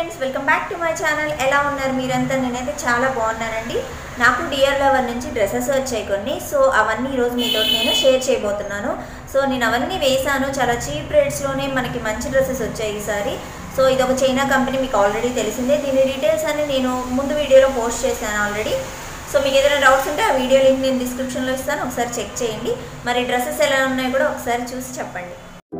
friends welcome back to my channel ఎలా ఉన్నారు మీరంతా నేనైతే చాలా బాగున్నానండి నాకు డియర్ లవర్ నుంచి డ్రెస్సెస్ వచ్చాయి కొన్ని సో అవన్నీ ఈరోజు మీతో నేను షేర్ చేయబోతున్నాను సో నేను అవన్నీ వేసాను చాలా చీప్ రేట్స్లోనే మనకి మంచి డ్రెస్సెస్ వచ్చాయి ఈసారి సో ఇది ఒక చైనా కంపెనీ మీకు ఆల్రెడీ తెలిసిందే దీని డీటెయిల్స్ అన్ని నేను ముందు వీడియోలో పోస్ట్ చేశాను ఆల్రెడీ సో మీకు ఏదైనా డౌట్స్ ఉంటే ఆ వీడియో లింక్ నేను డిస్క్రిప్షన్లో ఇస్తాను ఒకసారి చెక్ చేయండి మరి డ్రెస్సెస్ ఎలా ఉన్నాయో కూడా ఒకసారి చూసి చెప్పండి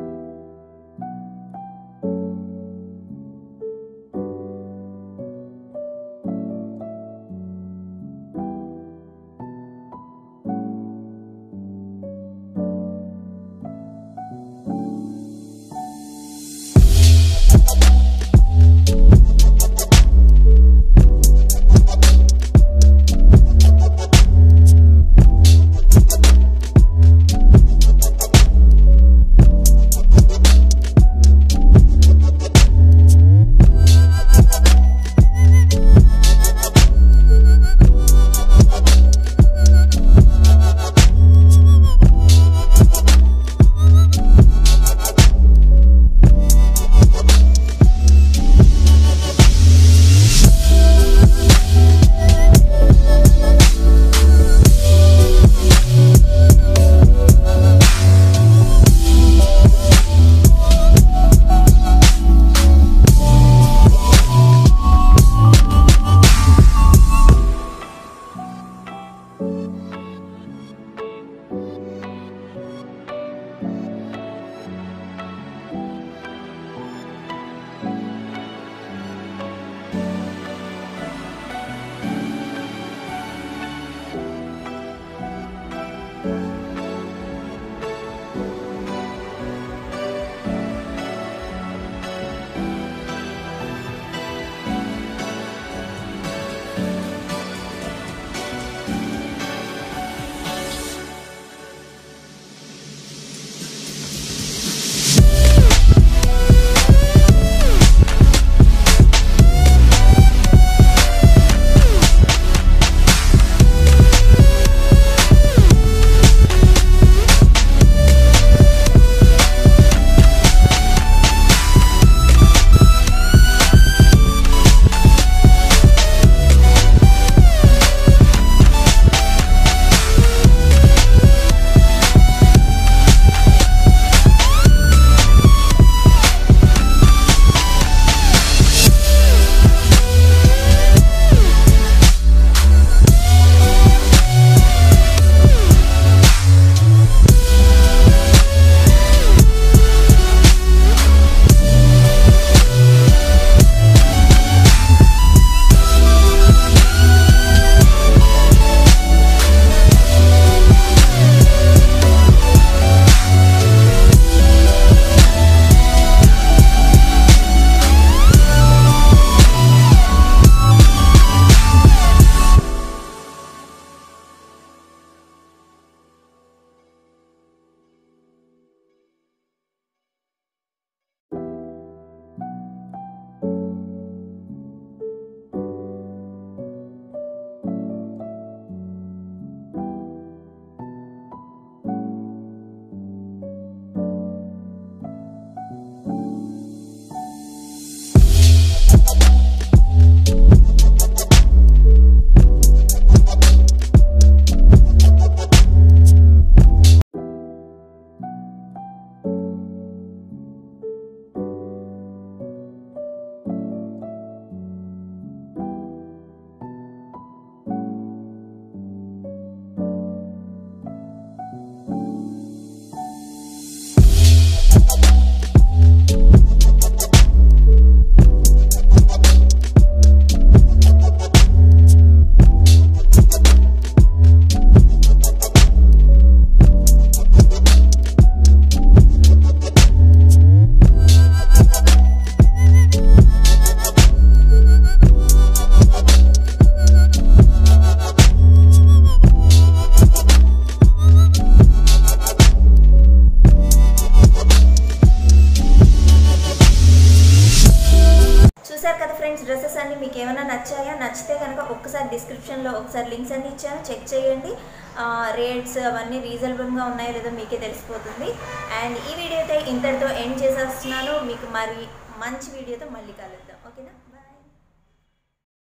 చూసారు కదా ఫ్రెండ్స్ డ్రెస్సెస్ అన్ని మీకు ఏమైనా నచ్చాయా నచ్చితే కనుక ఒక్కసారి డిస్క్రిప్షన్లో ఒకసారి లింక్స్ అన్ని ఇచ్చాను చెక్ చేయండి రేట్స్ అవన్నీ రీజనబుల్గా ఉన్నాయో లేదో మీకే తెలిసిపోతుంది అండ్ ఈ వీడియో అయితే ఇంతటితో ఎండ్ చేసేస్తున్నాను మీకు మరి మంచి వీడియోతో మళ్ళీ కలుద్దాం ఓకేనా